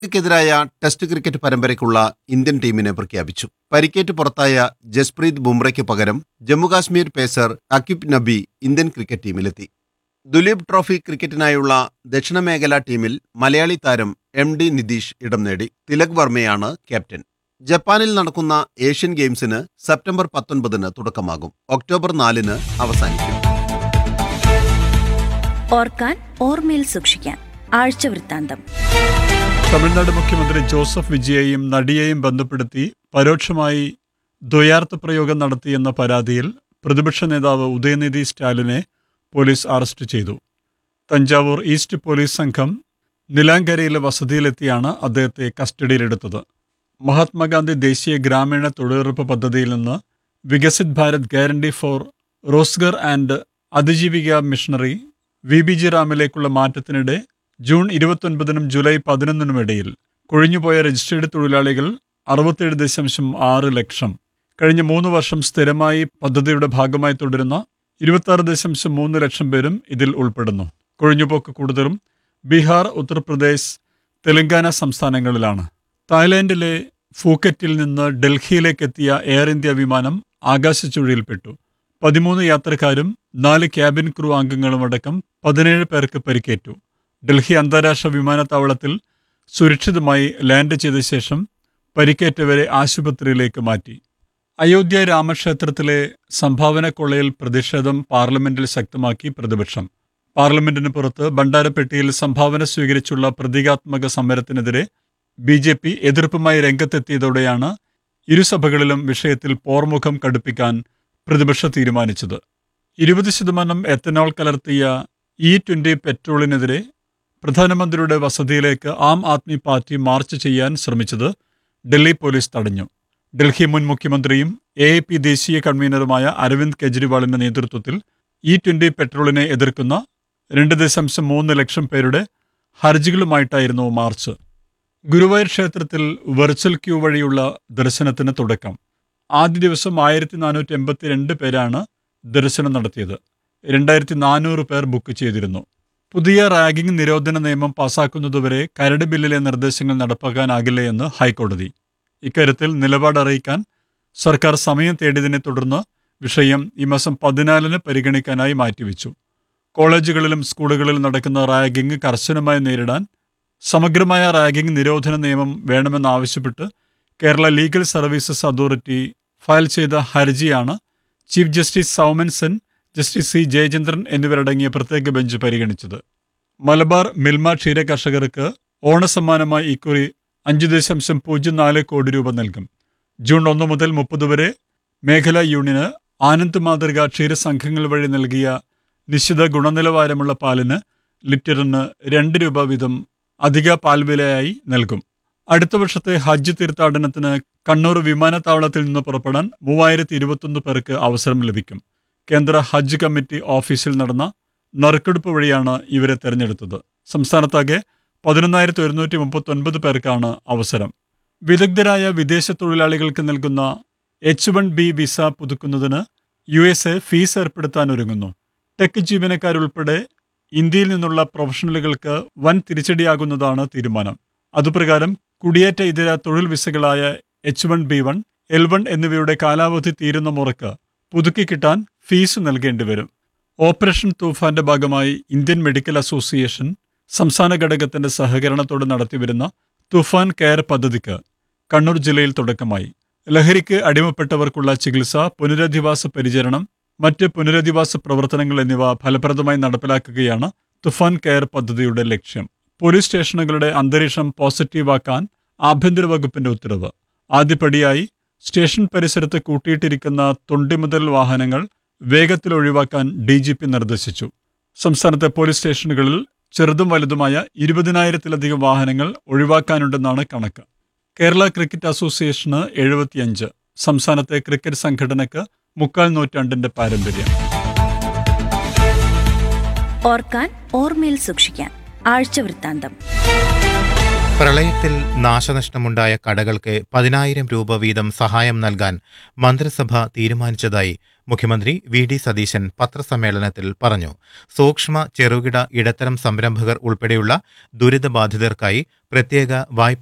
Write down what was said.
ക്കെതിരായ test cricket പരമ്പരയ്ക്കുള്ള Indian ടീമിനെ പ്രഖ്യാപിച്ചു പരിക്കേറ്റ് പുറത്തായ ജസ്പ്രീത് ബുംറയ്ക്ക് പകരം Jammu Kashmir pacer Aqib Nabi Indian cricket ടീമിലെത്തി ദുലീപ് ട്രോഫി ക്രിക്കറ്റിനായുള്ള ദക്ഷിണ മേഖലാ ടീമിൽ മലയാളി താരം എം ഡി നിതീഷ് ഇടം നേടി തിലക് വർമ്മയാണ് ക്യാപ്റ്റൻ ജപ്പാനിൽ നടക്കുന്ന ഏഷ്യൻ ഗെയിംസിന് സെപ്റ്റംബർ പത്തൊൻപതിന് തുടക്കമാകും ഒക്ടോബർ നാലിന് അവസാനിക്കും ഓർക്കാൻ ഓർമ്മയിൽ സൂക്ഷിക്കാൻ ആഴ്ച വൃത്താന്തം തമിഴ്നാട് മുഖ്യമന്ത്രി ജോസഫ് വിജയെയും നടിയെയും ബന്ധപ്പെടുത്തി പരോക്ഷമായി ദ്വയാർത്ഥ പ്രയോഗം നടത്തിയെന്ന പരാതിയിൽ പ്രതിപക്ഷ നേതാവ് ഉദയനിധി സ്റ്റാലിനെ പോലീസ് അറസ്റ്റ് ചെയ്തു തഞ്ചാവൂർ ഈസ്റ്റ് പോലീസ് സംഘം നിലാങ്കരയിലെ വസതിയിലെത്തിയാണ് അദ്ദേഹത്തെ കസ്റ്റഡിയിലെടുത്തത് മഹാത്മാഗാന്ധി ദേശീയ ഗ്രാമീണ തൊഴിലുറപ്പ് പദ്ധതിയിൽ നിന്ന് Viksit Bharat guarantee for Rozgar and അതിജീവിക മിഷണറി വി ബി ജി റാമിലേക്കുള്ള മാറ്റത്തിനിടെ ജൂൺ ഇരുപത്തൊൻപതിനും ജൂലൈ പതിനൊന്നിനും ഇടയിൽ കൊഴിഞ്ഞുപോയ രജിസ്ട്രേഡ് തൊഴിലാളികൾ അറുപത്തേഴ് ദശാംശം ആറ് ലക്ഷം കഴിഞ്ഞ മൂന്ന് വർഷം സ്ഥിരമായി പദ്ധതിയുടെ ഭാഗമായി തുടരുന്ന ഇരുപത്തി ദശാംശം മൂന്ന് ലക്ഷം പേരും ഇതിൽ ഉൾപ്പെടുന്നു കൊഴിഞ്ഞുപോക്ക് കൂടുതലും ബീഹാർ ഉത്തർപ്രദേശ് തെലങ്കാന സംസ്ഥാനങ്ങളിലാണ് തായ്ലാന്റിലെ ഫൂക്കറ്റിൽ നിന്ന് ഡൽഹിയിലേക്ക് എത്തിയ എയർ ഇന്ത്യ വിമാനം ആകാശച്ചുഴിയിൽപ്പെട്ടു പതിമൂന്ന് യാത്രക്കാരും നാല് ക്യാബിൻ ക്രൂ അംഗങ്ങളുമടക്കം പതിനേഴ് പേർക്ക് പരിക്കേറ്റു ഡൽഹി അന്താരാഷ്ട്ര വിമാനത്താവളത്തിൽ സുരക്ഷിതമായി ലാൻഡ് ചെയ്ത ശേഷം പരിക്കേറ്റവരെ ആശുപത്രിയിലേക്ക് മാറ്റി അയോധ്യ രാമക്ഷേത്രത്തിലെ സംഭാവന കൊള്ളയിൽ പ്രതിഷേധം പാർലമെന്റിൽ ശക്തമാക്കി പ്രതിപക്ഷം പാർലമെന്റിന് പുറത്ത് ബണ്ടാരപ്പെട്ടിയിൽ സംഭാവന സ്വീകരിച്ചുള്ള പ്രതീകാത്മക സമരത്തിനെതിരെ ബി ജെ പി എതിർപ്പുമായി രംഗത്തെത്തിയതോടെയാണ് ഇരുസഭകളിലും വിഷയത്തിൽ പോർമുഖം കടുപ്പിക്കാൻ പ്രതിപക്ഷ തീരുമാനിച്ചത് ഇരുപത് ശതമാനം എത്തനോൾ കലർത്തിയ ഇ ട്വന്റി പെട്രോളിനെതിരെ പ്രധാനമന്ത്രിയുടെ വസതിയിലേക്ക് ആം ആദ്മി പാർട്ടി മാർച്ച് ചെയ്യാൻ ശ്രമിച്ചത് ഡൽഹി പോലീസ് തടഞ്ഞു ഡൽഹി മുൻ മുഖ്യമന്ത്രിയും എ എ പി ദേശീയ കൺവീനറുമായ അരവിന്ദ് കെജ്രിവാളിന്റെ നേതൃത്വത്തിൽ ഇ ട്വന്റി പെട്രോളിനെ എതിർക്കുന്ന രണ്ട് ദശാംശം മൂന്ന് ലക്ഷം പേരുടെ ഹർജികളുമായിട്ടായിരുന്നു മാർച്ച് ഗുരുവായൂർ ക്ഷേത്രത്തിൽ വെർച്വൽ ക്യൂ വഴിയുള്ള ദർശനത്തിന് തുടക്കം ആദ്യ ദിവസം ആയിരത്തി നാനൂറ്റി എൺപത്തിരണ്ട് പേരാണ് ദർശനം നടത്തിയത് രണ്ടായിരത്തി നാനൂറ് പേർ ബുക്ക് ചെയ്തിരുന്നു പുതിയ റാഗിംഗ് നിരോധന നിയമം പാസാക്കുന്നതുവരെ കരട് ബില്ലിലെ നിർദ്ദേശങ്ങൾ നടപ്പാക്കാനാകില്ല എന്ന് ഹൈക്കോടതി ഇക്കാര്യത്തിൽ നിലപാട് അറിയിക്കാൻ സർക്കാർ സമയം തേടിയതിനെ തുടർന്ന് വിഷയം ഈ മാസം പതിനാലിന് പരിഗണിക്കാനായി മാറ്റിവെച്ചു കോളേജുകളിലും സ്കൂളുകളിലും നടക്കുന്ന റാഗിംഗ് കർശനമായി നേരിടാൻ സമഗ്രമായ റാഗിംഗ് നിരോധന നിയമം വേണമെന്നാവശ്യപ്പെട്ട് Kerala legal services authority file ചെയ്ത ഹർജിയാണ് chief justice Soumen Sen justice C Jayachandran എന്നിവരടങ്ങിയ പ്രത്യേക ബെഞ്ച് പരിഗണിച്ചത് മലബാർ മിൽമ ക്ഷീര കർഷകർക്ക് ഓണസമ്മാനമായി ഇക്കുറി അഞ്ച് ദശാംശം പൂജ്യം നാല് കോടി രൂപ നൽകും ജൂൺ ഒന്ന് മുതൽ മുപ്പത് വരെ മേഖലാ യൂണിയന് ആനന്ദ് മാതൃക ക്ഷീരസംഘങ്ങൾ വഴി നൽകിയ നിശ്ചിത ഗുണനിലവാരമുള്ള പാലിന് ലിറ്ററിന് രണ്ട് രൂപ വീതം അധിക പാൽവിലയായി നൽകും അടുത്ത വർഷത്തെ ഹജ്ജ് തീർത്ഥാടനത്തിന് കണ്ണൂർ വിമാനത്താവളത്തിൽ നിന്ന് പുറപ്പെടാൻ മൂവായിരത്തി ഇരുപത്തൊന്ന് പേർക്ക് അവസരം ലഭിക്കും കേന്ദ്ര ഹജ്ജ് കമ്മിറ്റി ഓഫീസിൽ നടന്ന നറുക്കെടുപ്പ് വഴിയാണ് ഇവരെ തെരഞ്ഞെടുത്തത് സംസ്ഥാനത്താകെ പതിനൊന്നായിരത്തി ഒരുന്നൂറ്റി മുപ്പത്തൊൻപത് പേർക്കാണ് അവസരം വിദഗ്ധരായ വിദേശ തൊഴിലാളികൾക്ക് നൽകുന്ന എച്ച് വൺ ബി വിസ പുതുക്കുന്നതിന് യു എസ് എ ഫീസ് ഏർപ്പെടുത്താൻ ഒരുങ്ങുന്നു ടെക് ജീവനക്കാരുൾപ്പെടെ ഇന്ത്യയിൽ നിന്നുള്ള പ്രൊഫഷണലുകൾക്ക് വൻ തിരിച്ചടിയാകുന്നതാണ് തീരുമാനം അതുപ്രകാരം കുടിയേറ്റ ഇതര തൊഴിൽ വിസകളായ H one B one L one എന്നിവയുടെ കാലാവധി തീരുന്ന മുറക്ക് പുതുക്കി കിട്ടാൻ ഫീസ് നൽകേണ്ടി വരും ഓപ്പറേഷൻ തൂഫാന്റെ ഭാഗമായി ഇന്ത്യൻ മെഡിക്കൽ അസോസിയേഷൻ സംസ്ഥാന ഘടകത്തിന്റെ സഹകരണത്തോടെ നടത്തിവരുന്ന തുഫാൻ കെയർ പദ്ധതിക്ക് കണ്ണൂർ ജില്ലയിൽ തുടക്കമായി ലഹരിക്ക് അടിമപ്പെട്ടവർക്കുള്ള ചികിത്സ പുനരധിവാസ പരിചരണം മറ്റ് പുനരധിവാസ പ്രവർത്തനങ്ങൾ എന്നിവ ഫലപ്രദമായി നടപ്പിലാക്കുകയാണ് തുഫാൻ കെയർ പദ്ധതിയുടെ ലക്ഷ്യം പോലീസ് സ്റ്റേഷനുകളുടെ അന്തരീക്ഷം പോസിറ്റീവാക്കാൻ ആഭ്യന്തര വകുപ്പിന്റെ ഉത്തരവ് ആദ്യപടിയായി സ്റ്റേഷൻ പരിസരത്ത് കൂട്ടിയിട്ടിരിക്കുന്ന തൊണ്ടിമുതൽ വാഹനങ്ങൾ വേഗത്തിൽ ഒഴിവാക്കാൻ ഡി ജി പി നിർദ്ദേശിച്ചു സംസ്ഥാനത്തെ പോലീസ് സ്റ്റേഷനുകളിൽ ചെറുതും വലുതുമായ ഇരുപതിനായിരത്തിലധികം വാഹനങ്ങൾ ഒഴിവാക്കാനുണ്ടെന്നാണ് കണക്ക് കേരള ക്രിക്കറ്റ് അസോസിയേഷന് എഴുപത്തിയഞ്ച് സംസ്ഥാനത്തെ ക്രിക്കറ്റ് സംഘടനയ്ക്ക് മുക്കാൽ നൂറ്റാണ്ടിന്റെ പാരമ്പര്യം ഓർക്കാൻ ഓർമ്മയിൽ സൂക്ഷിക്കാൻ ആഴ്ച വൃത്താന്തം പ്രളയത്തിൽ നാശനഷ്ടമുണ്ടായ കടകൾക്ക് പതിനായിരം രൂപ വീതം സഹായം നൽകാൻ മന്ത്രിസഭ തീരുമാനിച്ചതായി മുഖ്യമന്ത്രി വി ഡി സതീശൻ പത്രസമ്മേളനത്തിൽ പറഞ്ഞു സൂക്ഷ്മ ചെറുകിട ഇടത്തരം സംരംഭകർ ഉൾപ്പെടെയുള്ള ദുരിതബാധിതർക്കായി പ്രത്യേക വായ്പ